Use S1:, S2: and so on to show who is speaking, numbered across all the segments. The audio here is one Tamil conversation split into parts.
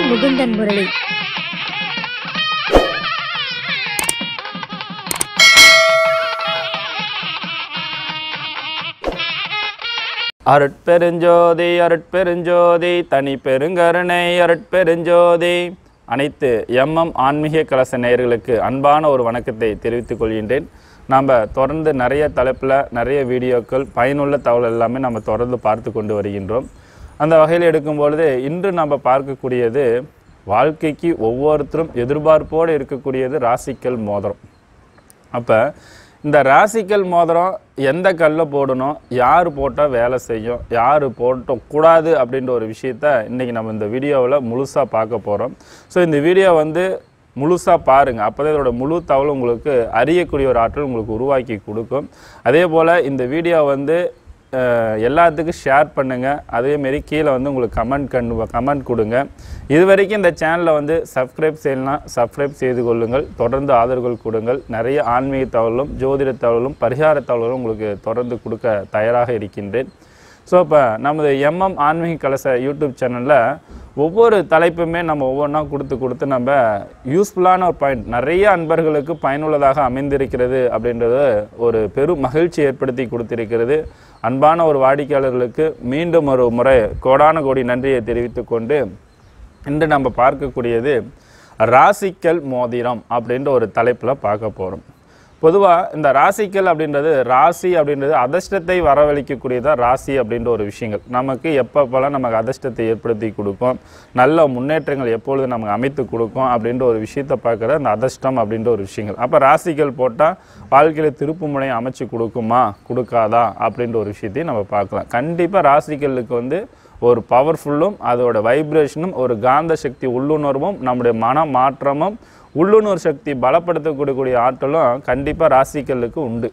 S1: முகுந்தன் முரளி
S2: அருட்பெருஞ்சோதி அருட்பெருஞ்சோதி தனி பெருங்கருணை அருட்பெருஞ்சோதி அனைத்து எம்எம் ஆன்மீக கலச நேயர்களுக்கு அன்பான ஒரு வணக்கத்தை தெரிவித்துக் கொள்கின்றேன் நாம் தொடர்ந்து நிறைய தலைப்பில் நிறைய வீடியோக்கள் பயனுள்ள தகவல் எல்லாமே நம்ம தொடர்ந்து பார்த்து கொண்டு வருகின்றோம் அந்த வகையில் எடுக்கும் பொழுது இன்று நம்ம பார்க்கக்கூடியது வாழ்க்கைக்கு ஒவ்வொருத்தரும் எதிர்பார்ப்போடு இருக்கக்கூடியது ராசிக்கல் மோதிரம் அப்போ இந்த ராசிக்கல் மோதிரம் எந்த கல்லை போடணும் யார் போட்டால் வேலை செய்யும் யார் போட்ட கூடாது அப்படின்ற ஒரு விஷயத்த இன்றைக்கி நம்ம இந்த வீடியோவில் முழுசாக பார்க்க போகிறோம் ஸோ இந்த வீடியோ வந்து முழுசாக பாருங்கள் அப்போ தான் இதோட முழு தகவல் உங்களுக்கு அறியக்கூடிய ஒரு ஆற்றல் உங்களுக்கு உருவாக்கி கொடுக்கும் அதே போல் இந்த வீடியோ வந்து அஹ், எல்லாத்துக்கும் ஷேர் பண்ணுங்கள் அதேமாரி கீழே வந்து உங்களுக்கு கமெண்ட் கண்டு கமெண்ட் கொடுங்க இது வரைக்கும் இந்த சேனலை வந்து சப்ஸ்கிரைப் செய்யலாம் சப்ஸ்கிரைப் செய்து கொள்ளுங்கள் தொடர்ந்து ஆதரவுகள் கொடுங்கள் நிறைய ஆன்மீக தகவலும் ஜோதிட தகவலும் பரிகார தகவலும் உங்களுக்கு தொடர்ந்து கொடுக்க தயாராக இருக்கின்றேன் ஸோ இப்போ நமது எம்எம் ஆன்மீக கலச யூடியூப் சேனலில் ஒவ்வொரு தலைப்புமே நம்ம ஒவ்வொன்றா கொடுத்து கொடுத்து நம்ம யூஸ்ஃபுல்லான ஒரு பாயிண்ட் நிறைய அன்பர்களுக்கு பயனுள்ளதாக அமைந்திருக்கிறது அப்படின்றது ஒரு பெரும் மகிழ்ச்சி ஏற்படுத்தி கொடுத்திருக்கிறது அன்பான ஒரு வாடிக்கையாளர்களுக்கு மீண்டும் ஒரு முறை கோடான கோடி நன்றியை தெரிவித்துக் கொண்டு இன்று நம்ம பார்க்கக்கூடியது ராசிக்கல் மோதிரம் அப்படின்ற ஒரு தலைப்பில் பார்க்க போகிறோம் பொதுவாக இந்த ராசிக்கல் அப்படின்றது ராசி அப்படின்றது அதிர்ஷ்டத்தை வரவழைக்கக்கூடியதா ராசி அப்படின்ற ஒரு விஷயங்கள் நமக்கு எப்பப்போலாம் நமக்கு அதிர்ஷ்டத்தை ஏற்படுத்தி கொடுக்கும் நல்ல முன்னேற்றங்கள் எப்பொழுது நமக்கு அமைத்து கொடுக்கும் அப்படின்ற ஒரு விஷயத்தை பார்க்குற அந்த அதிர்ஷ்டம் அப்படின்ற ஒரு விஷயங்கள் அப்போ ராசிக்கல் போட்டால் வாழ்க்கையில் திருப்பு முனையை அமைச்சு கொடுக்குமா கொடுக்காதா அப்படின்ற ஒரு விஷயத்தையும் நம்ம பார்க்கலாம் கண்டிப்பாக ராசிக்கல்லுக்கு வந்து ஒரு பவர்ஃபுல்லும் அதோட வைப்ரேஷனும் ஒரு காந்த சக்தி உள்ளுணர்வும் நம்முடைய மன மாற்றமும் உள்ளுணர்வு சக்தி பலப்படுத்தக்கூடிய ஆற்றலும் கண்டிப்பாக ராசிக்கல்லுக்கு உண்டு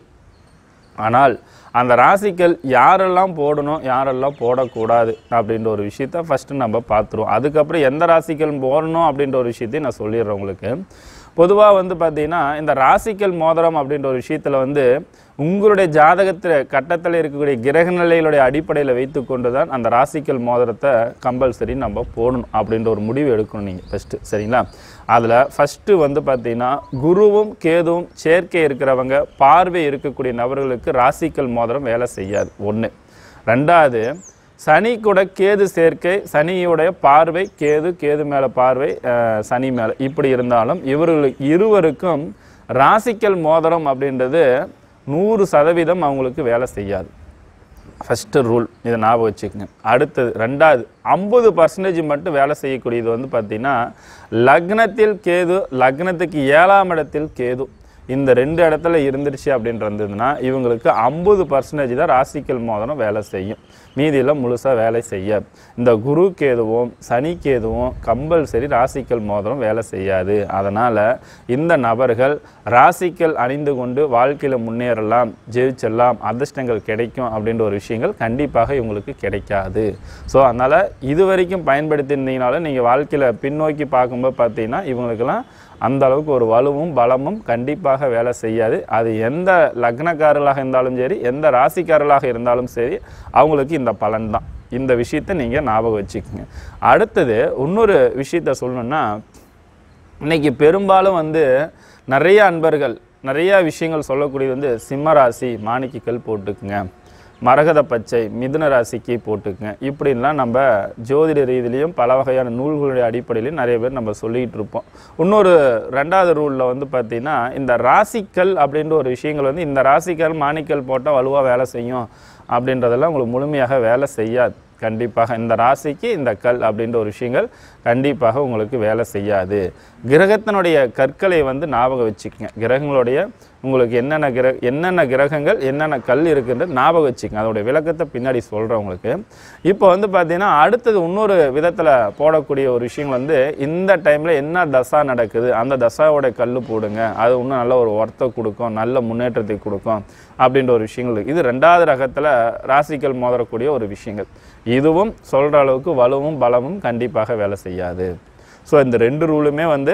S2: ஆனால் அந்த ராசிக்கல் யாரெல்லாம் போடணும் யாரெல்லாம் போடக்கூடாது அப்படின்ற ஒரு விஷயத்த ஃபஸ்ட்டு நம்ம பார்த்துருவோம் அதுக்கப்புறம் எந்த ராசிக்கல் போடணும் அப்படின்ற ஒரு விஷயத்தையும் நான் சொல்லிடுறேன் உங்களுக்கு பொதுவாக வந்து பார்த்தீங்கன்னா இந்த ராசிக்கல் மோதிரம் அப்படின்ற ஒரு விஷயத்தில் வந்து உங்களுடைய ஜாதகத்தில் கட்டத்தில் இருக்கக்கூடிய கிரக நிலைகளுடைய அடிப்படையில் வைத்து கொண்டு தான் அந்த ராசிக்கல் மோதிரத்தை கம்பல்சரி நம்ம போடணும் அப்படின்ற ஒரு முடிவு எடுக்கணும் நீங்கள் ஃபஸ்ட்டு சரிங்களா அதில் ஃபஸ்ட்டு வந்து பார்த்தீங்கன்னா குருவும் கேதுவும் சேர்க்கை இருக்கிறவங்க பார்வை இருக்கக்கூடிய நபர்களுக்கு ராசிக்கல் மோதிரம் வேலை செய்யாது ஒன்று ரெண்டாவது சனி கூட கேது சேர்க்கை சனியுடைய பார்வை கேது கேது மேலே பார்வை அஹ், சனி மேலே இப்படி இருந்தாலும் இவர்களுக்கு இருவருக்கும் ராசிக்கல் மோதிரம் அப்படின்றது நூறு சதவீதம் அவங்களுக்கு வேலை செய்யாது ஃபஸ்ட்டு ரூல் இதை ஞாபகம் வச்சுக்கோங்க அடுத்தது ரெண்டாவது ஐம்பது பர்சன்டேஜ் மட்டும் வேலை செய்யக்கூடியது வந்து பார்த்திங்கன்னா லக்னத்தில் கேது லக்னத்துக்கு ஏழாம் இடத்தில் கேது இந்த ரெண்டு இடத்துல இருந்துருச்சு அப்படின்ட்டு இருந்ததுன்னா இவங்களுக்கு ஐம்பது பர்சன்டேஜ் தான் ராசிக்கல் மோதிரம் வேலை செய்யும் மீதியில் முழுசாக வேலை செய்யாது இந்த குரு கேதுவும் சனி கேதுவும் கம்பல்சரி ராசிக்கல் மோதிரம் வேலை செய்யாது அதனால் இந்த நபர்கள் ராசிக்கல் அணிந்து கொண்டு வாழ்க்கையில் முன்னேறலாம் ஜெயிச்செல்லாம் அதிர்ஷ்டங்கள் கிடைக்கும் அப்படின்ற ஒரு விஷயங்கள் கண்டிப்பாக இவங்களுக்கு கிடைக்காது ஸோ அதனால் இது வரைக்கும் பயன்படுத்தியிருந்தீங்கனாலும் நீங்கள் வாழ்க்கையில் பின்னோக்கி பார்க்கும்போது பார்த்தீங்கன்னா இவங்களுக்கெல்லாம் அந்த அளவுக்கு ஒரு வலுவும் பலமும் கண்டிப்பாக வேலை செய்யாது அது எந்த லக்னக்காரர்களாக இருந்தாலும் சரி எந்த ராசிக்காரர்களாக இருந்தாலும் சரி அவங்களுக்கு இந்த பலன் தான் இந்த விஷயத்தை நீங்கள் ஞாபகம் வச்சுக்கோங்க அடுத்தது இன்னொரு விஷயத்த சொல்லணுன்னா இன்னைக்கு பெரும்பாலும் வந்து நிறைய அன்பர்கள் நிறைய விஷயங்கள் சொல்லக்கூடியது வந்து சிம்ம ராசி மாணிக்கக்கல் போட்டுக்குங்க மரகத பச்சை மிதுன ராசிக்கு போட்டுக்குங்க இப்படின்லாம் நம்ம ஜோதிட ரீதியிலையும் பல வகையான நூல்களுடைய அடிப்படையிலையும் நிறைய பேர் நம்ம சொல்லிகிட்டு இருப்போம் இன்னொரு ரெண்டாவது ரூலில் வந்து பார்த்திங்கன்னா இந்த ராசிக்கல் அப்படின்ற ஒரு விஷயங்கள் வந்து இந்த ராசிக்கல் மாணிக்கல் போட்டால் வலுவாக வேலை செய்யும் அப்படின்றதெல்லாம் உங்களுக்கு முழுமையாக வேலை செய்யாது கண்டிப்பாக இந்த ராசிக்கு இந்த கல் அப்படின்ற ஒரு விஷயங்கள் கண்டிப்பாக உங்களுக்கு வேலை செய்யாது கிரகத்தினுடைய கற்களை வந்து ஞாபகம் வச்சுக்கங்க கிரகங்களுடைய உங்களுக்கு என்னென்ன கிர என்னென்ன கிரகங்கள் என்னென்ன கல் இருக்குன்றது ஞாபகம் வச்சுக்கங்க அதோடைய விளக்கத்தை பின்னாடி சொல்கிறேன் உங்களுக்கு இப்போ வந்து பார்த்தீங்கன்னா அடுத்தது இன்னொரு விதத்தில் போடக்கூடிய ஒரு விஷயம் வந்து இந்த டைமில் என்ன தசா நடக்குது அந்த தசாவோட கல் போடுங்க அது இன்னும் நல்ல ஒரு ஒர்த்தை கொடுக்கும் நல்ல முன்னேற்றத்தை கொடுக்கும் அப்படின்ற ஒரு விஷயங்கள் இருக்கு. இது ரெண்டாவது ரகத்தில் ராசிக்கல் மோதரக்கூடிய ஒரு விஷயங்கள் இதுவும் சொல்கிற அளவுக்கு வலுவும் பலமும் கண்டிப்பாக வேலை செய்யாது ஸோ இந்த ரெண்டு ரூலுமே வந்து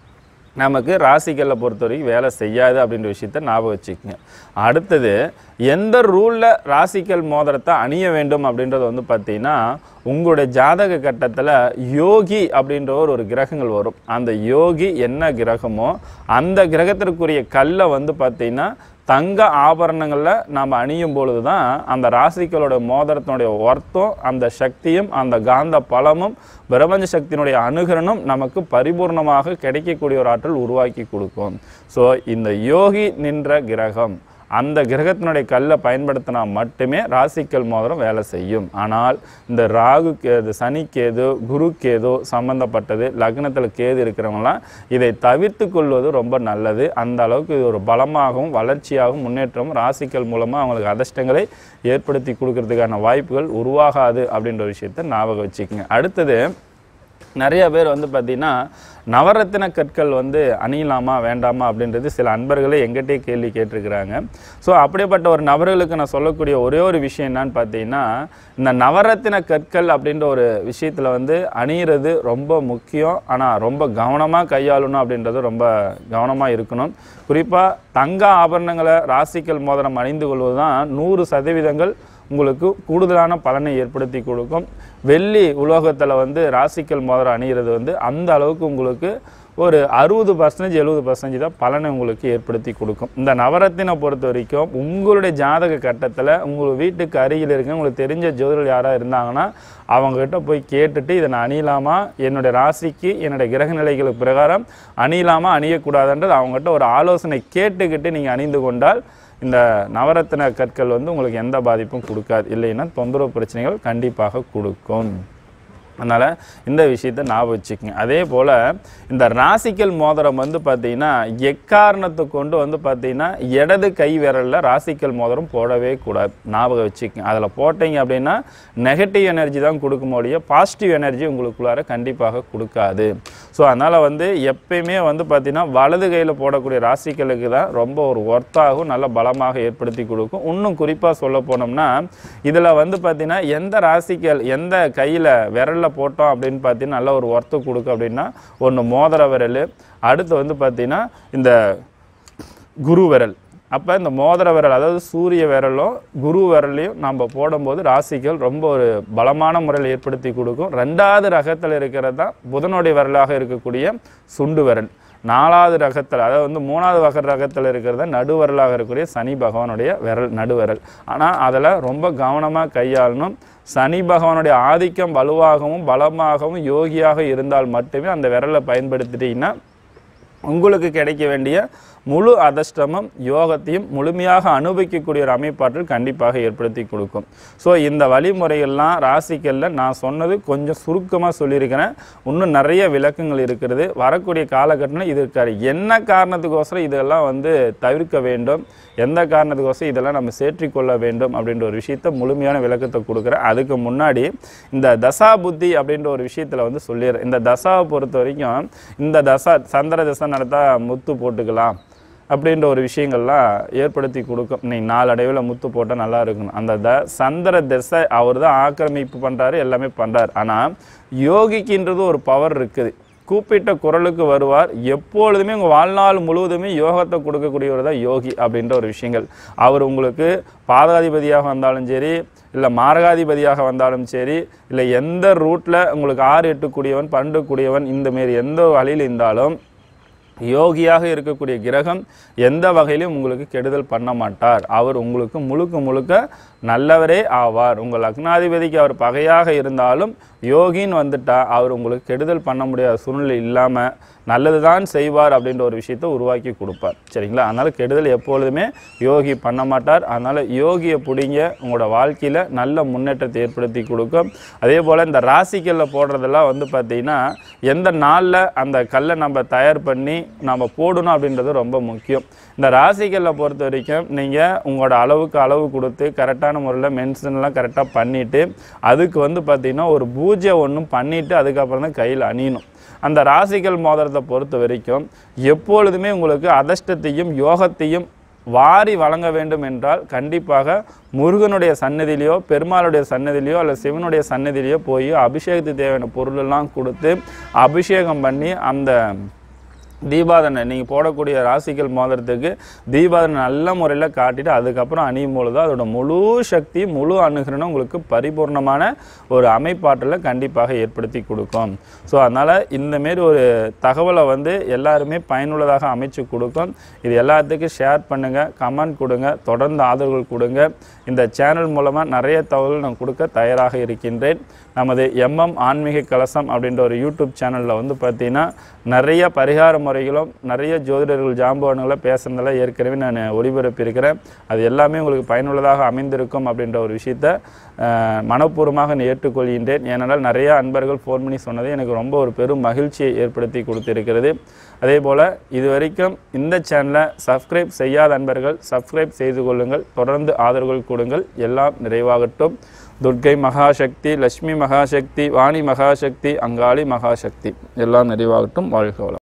S2: நமக்கு ராசிகளை பொறுத்த வரைக்கும் வேலை செய்யாது அப்படின்ற விஷயத்த ஞாபகம் வச்சுக்கோங்க அடுத்தது எந்த ரூலில் ராசிக்கல் மோதிரத்தை அணிய வேண்டும் அப்படின்றது வந்து பார்த்தீங்கன்னா உங்களுடைய ஜாதக கட்டத்தில் யோகி அப்படின்ற ஒரு ஒரு கிரகங்கள் வரும் அந்த யோகி என்ன கிரகமோ அந்த கிரகத்திற்குரிய கல்லை வந்து பார்த்தீங்கன்னா தங்க ஆபரணங்களில் நாம் அணியும் பொழுது தான் அந்த ராசிகளோட மோதிரத்தினுடைய ஒர்த்தம் அந்த சக்தியும் அந்த காந்த பலமும் பிரபஞ்ச சக்தியினுடைய அனுகரணம் நமக்கு பரிபூர்ணமாக கிடைக்கக்கூடிய ஒரு ஆற்றல் உருவாக்கி கொடுக்கும் ஸோ இந்த யோகி நின்ற கிரகம் அந்த கிரகத்தினுடைய கல்லை பயன்படுத்தினா மட்டுமே ராசிக்கல் மோதிரம் வேலை செய்யும் ஆனால் இந்த ராகு கேது சனி கேது குரு கேது சம்பந்தப்பட்டது லக்னத்தில் கேது இருக்கிறவங்களாம் இதை தவிர்த்து கொள்வது ரொம்ப நல்லது அந்த அளவுக்கு இது ஒரு பலமாகவும் வளர்ச்சியாகவும் முன்னேற்றமும் ராசிக்கல் மூலமாக அவங்களுக்கு அதிர்ஷ்டங்களை ஏற்படுத்தி கொடுக்கறதுக்கான வாய்ப்புகள் உருவாகாது அப்படின்ற விஷயத்தை ஞாபகம் வச்சுக்கோங்க அடுத்தது நிறைய பேர் வந்து பார்த்திங்கன்னா நவரத்தின கற்கள் வந்து அணியலாமா வேண்டாமா அப்படின்றது சில அன்பர்களே எங்கிட்டே கேள்வி கேட்டிருக்கிறாங்க ஸோ அப்படிப்பட்ட ஒரு நபர்களுக்கு நான் சொல்லக்கூடிய ஒரே ஒரு விஷயம் என்னன்னு பார்த்தீங்கன்னா இந்த நவரத்தின கற்கள் அப்படின்ற ஒரு விஷயத்தில் வந்து அணியிறது ரொம்ப முக்கியம் ஆனால் ரொம்ப கவனமாக கையாளணும் அப்படின்றது ரொம்ப கவனமாக இருக்கணும் குறிப்பாக தங்க ஆபரணங்களை ராசிக்கல் மோதிரம் அணிந்து கொள்வது தான் நூறு சதவீதங்கள் உங்களுக்கு கூடுதலான பலனை ஏற்படுத்தி கொடுக்கும் வெள்ளி உலோகத்தில் வந்து ராசிக்கல் மோதிரம் அணிகிறது வந்து அந்த அளவுக்கு உங்களுக்கு ஒரு அறுபது பர்சன்டேஜ் எழுபது பர்சன்டேஜ் தான் பலனை உங்களுக்கு ஏற்படுத்தி கொடுக்கும் இந்த நவரத்தினை பொறுத்த வரைக்கும் உங்களுடைய ஜாதக கட்டத்தில் உங்கள் வீட்டுக்கு அருகில் இருக்க உங்களுக்கு தெரிஞ்ச ஜோதிடர் யாராக இருந்தாங்கன்னா அவங்ககிட்ட போய் கேட்டுட்டு இதை நான் அணியலாமா என்னுடைய ராசிக்கு என்னுடைய கிரக நிலைகளுக்கு பிரகாரம் அணியலாமா அணியக்கூடாதுன்றது அவங்ககிட்ட ஒரு ஆலோசனை கேட்டுக்கிட்டு நீங்கள் அணிந்து கொண்டால் இந்த நவரத்தின கற்கள் வந்து உங்களுக்கு எந்த பாதிப்பும் கொடுக்காது இல்லைன்னா தொந்தரவு பிரச்சனைகள் கண்டிப்பாக கொடுக்கும் அதனால் இந்த விஷயத்தை ஞாபகம் வச்சுக்கோங்க அதே போல் இந்த ராசிக்கல் மோதிரம் வந்து பார்த்தீங்கன்னா எக்காரணத்தை கொண்டு வந்து பார்த்தீங்கன்னா இடது கை விரலில் ராசிக்கல் மோதிரம் போடவே கூடாது ஞாபகம் வச்சுக்கோங்க அதில் போட்டீங்க அப்படின்னா நெகட்டிவ் எனர்ஜி தான் கொடுக்கும் ஒழிய பாசிட்டிவ் எனர்ஜி உங்களுக்குள்ளார கண்டிப்பாக கொடுக்காது ஸோ அதனால் வந்து எப்பயுமே வந்து பார்த்தீங்கன்னா வலது கையில் போடக்கூடிய ராசிகளுக்கு தான் ரொம்ப ஒரு ஒர்த்தாகவும் நல்ல பலமாக ஏற்படுத்தி கொடுக்கும் இன்னும் குறிப்பாக சொல்ல போனோம்னா இதில் வந்து பார்த்தீங்கன்னா எந்த ராசிகள் எந்த கையில் விரலில் போட்டோம் அப்படின்னு பார்த்தீங்கன்னா நல்ல ஒரு ஒர்த்து கொடுக்கும் அப்படின்னா ஒன்று மோதிர விரல் அடுத்து வந்து பார்த்தீங்கன்னா இந்த குரு விரல் அப்போ இந்த மோதிர விரல் அதாவது சூரிய விரலும் குரு விரலையும் நம்ம போடும்போது ராசிகள் ரொம்ப ஒரு பலமான முறையில் ஏற்படுத்தி கொடுக்கும் ரெண்டாவது ரகத்தில் இருக்கிறது தான் புதனுடைய விரலாக இருக்கக்கூடிய சுண்டு விரல் நாலாவது ரகத்தில் அதாவது வந்து மூணாவது வகை ரகத்தில் இருக்கிறத நடுவரலாக இருக்கக்கூடிய சனி பகவானுடைய விரல் நடுவிரல் ஆனால் அதில் ரொம்ப கவனமாக கையாளணும் சனி பகவானுடைய ஆதிக்கம் வலுவாகவும் பலமாகவும் யோகியாக இருந்தால் மட்டுமே அந்த விரலை பயன்படுத்திட்டீங்கன்னா உங்களுக்கு கிடைக்க வேண்டிய முழு அதிர்ஷ்டமும் யோகத்தையும் முழுமையாக அனுபவிக்கக்கூடிய ஒரு அமைப்பாற்றல் கண்டிப்பாக ஏற்படுத்தி கொடுக்கும் ஸோ இந்த வழிமுறைகள்லாம் ராசிகளில் நான் சொன்னது கொஞ்சம் சுருக்கமாக சொல்லியிருக்கிறேன் இன்னும் நிறைய விளக்கங்கள் இருக்கிறது வரக்கூடிய காலகட்டத்தில் இது இருக்காது என்ன காரணத்துக்கோசரம் இதெல்லாம் வந்து தவிர்க்க வேண்டும் எந்த காரணத்துக்கோசரம் இதெல்லாம் நம்ம சேற்றிக்கொள்ள வேண்டும் அப்படின்ற ஒரு விஷயத்த முழுமையான விளக்கத்தை கொடுக்குறேன் அதுக்கு முன்னாடி இந்த தசா புத்தி அப்படின்ற ஒரு விஷயத்தில் வந்து சொல்லிடுறேன் இந்த தசாவை பொறுத்த வரைக்கும் இந்த தசா சந்திர தசை நடத்தா முத்து போட்டுக்கலாம் அப்படின்ற ஒரு விஷயங்கள்லாம் ஏற்படுத்தி கொடுக்கும் நீ நாளடைவில் முத்து போட்டால் நல்லா இருக்கணும் அந்த த சந்திர திசை அவர் தான் ஆக்கிரமிப்பு பண்ணுறாரு எல்லாமே பண்ணுறாரு ஆனால் யோகிக்குன்றது ஒரு பவர் இருக்குது கூப்பிட்ட குரலுக்கு வருவார் எப்பொழுதுமே உங்கள் வாழ்நாள் முழுவதுமே யோகத்தை கொடுக்கக்கூடியவர் தான் யோகி அப்படின்ற ஒரு விஷயங்கள் அவர் உங்களுக்கு பாதாதிபதியாக வந்தாலும் சரி இல்லை மாரகாதிபதியாக வந்தாலும் சரி இல்லை எந்த ரூட்டில் உங்களுக்கு ஆறு எட்டுக்கூடியவன் பன்னெண்டு கூடியவன் இந்த மாரி எந்த வழியில் இருந்தாலும் யோகியாக இருக்கக்கூடிய கிரகம் எந்த வகையிலும் உங்களுக்கு கெடுதல் பண்ண மாட்டார் அவர் உங்களுக்கு முழுக்க முழுக்க நல்லவரே ஆவார் உங்கள் லக்னாதிபதிக்கு அவர் பகையாக இருந்தாலும் யோகின்னு வந்துட்டா அவர் உங்களுக்கு கெடுதல் பண்ண முடியாத சூழ்நிலை இல்லாமல் நல்லது தான் செய்வார் அப்படின்ற ஒரு விஷயத்தை உருவாக்கி கொடுப்பார் சரிங்களா அதனால் கெடுதல் எப்பொழுதுமே யோகி பண்ண மாட்டார் அதனால் யோகியை பிடிங்க உங்களோட வாழ்க்கையில் நல்ல முன்னேற்றத்தை ஏற்படுத்தி கொடுக்கும் அதே போல் இந்த ராசிக்கல்ல போடுறதெல்லாம் வந்து பார்த்திங்கன்னா எந்த நாளில் அந்த கல்லை நம்ம தயார் பண்ணி நம்ம போடணும் அப்படின்றது ரொம்ப முக்கியம் இந்த ராசிக்கல்லை பொறுத்த வரைக்கும் நீங்கள் உங்களோட அளவுக்கு அளவு கொடுத்து கரெக்டான முறையில் மென்ஷன்லாம் கரெக்டாக பண்ணிவிட்டு அதுக்கு வந்து பார்த்திங்கன்னா ஒரு பூஜை ஒன்றும் பண்ணிவிட்டு அதுக்கப்புறம் தான் கையில் அணியணும் அந்த ராசிகள் மோதிரத்தை பொறுத்த வரைக்கும் எப்பொழுதுமே உங்களுக்கு அதிர்ஷ்டத்தையும் யோகத்தையும் வாரி வழங்க வேண்டும் என்றால் கண்டிப்பாக முருகனுடைய சன்னதியிலையோ பெருமாளுடைய சன்னதியிலையோ அல்ல சிவனுடைய சன்னதியிலையோ போய் அபிஷேகத்துக்கு தேவையான பொருளெல்லாம் கொடுத்து அபிஷேகம் பண்ணி அந்த தீபாதனை நீங்கள் போடக்கூடிய ராசிகள் மோதிரத்துக்கு தீபாதனை நல்ல முறையில் காட்டிட்டு அதுக்கப்புறம் அணியும் பொழுது அதோட முழு சக்தி முழு அணுகிறனும் உங்களுக்கு பரிபூர்ணமான ஒரு அமைப்பாற்றலை கண்டிப்பாக ஏற்படுத்தி கொடுக்கும் ஸோ அதனால் இந்தமாரி ஒரு தகவலை வந்து எல்லாருமே பயனுள்ளதாக அமைச்சு கொடுக்கும் இது எல்லாத்துக்கும் ஷேர் பண்ணுங்கள் கமெண்ட் கொடுங்க தொடர்ந்து ஆதரவுகள் கொடுங்க இந்த சேனல் மூலமாக நிறைய தகவல்கள் நான் கொடுக்க தயாராக இருக்கின்றேன் நமது எம்எம் ஆன்மீக கலசம் அப்படின்ற ஒரு யூடியூப் சேனலில் வந்து பார்த்தீங்கன்னா நிறைய பரிகார முறைகளும் நிறைய ஜோதிடர்கள் ஜாம்பவான்களை பேசுனதெல்லாம் ஏற்கனவே நான் ஒளிபரப்பியிருக்கிறேன் அது எல்லாமே உங்களுக்கு பயனுள்ளதாக அமைந்திருக்கும் அப்படின்ற ஒரு விஷயத்த அஹ், மனப்பூர்வமாக நான் ஏற்றுக்கொள்கின்றேன் ஏனென்றால் நிறைய அன்பர்கள் ஃபோன் பண்ணி சொன்னது எனக்கு ரொம்ப ஒரு பெரும் மகிழ்ச்சியை ஏற்படுத்தி கொடுத்திருக்கிறது அதே போல் இது வரைக்கும் இந்த சேனலை சப்ஸ்கிரைப் செய்யாத அன்பர்கள் சப்ஸ்கிரைப் செய்து கொள்ளுங்கள் தொடர்ந்து ஆதரவுகள் கொடுங்கள் எல்லாம் நிறைவாகட்டும் துர்க்கை மகாசக்தி லட்சுமி மகாசக்தி வாணி மகாசக்தி அங்காளி மகாசக்தி எல்லாம் நிறைவாகட்டும் வாழ்க வளம்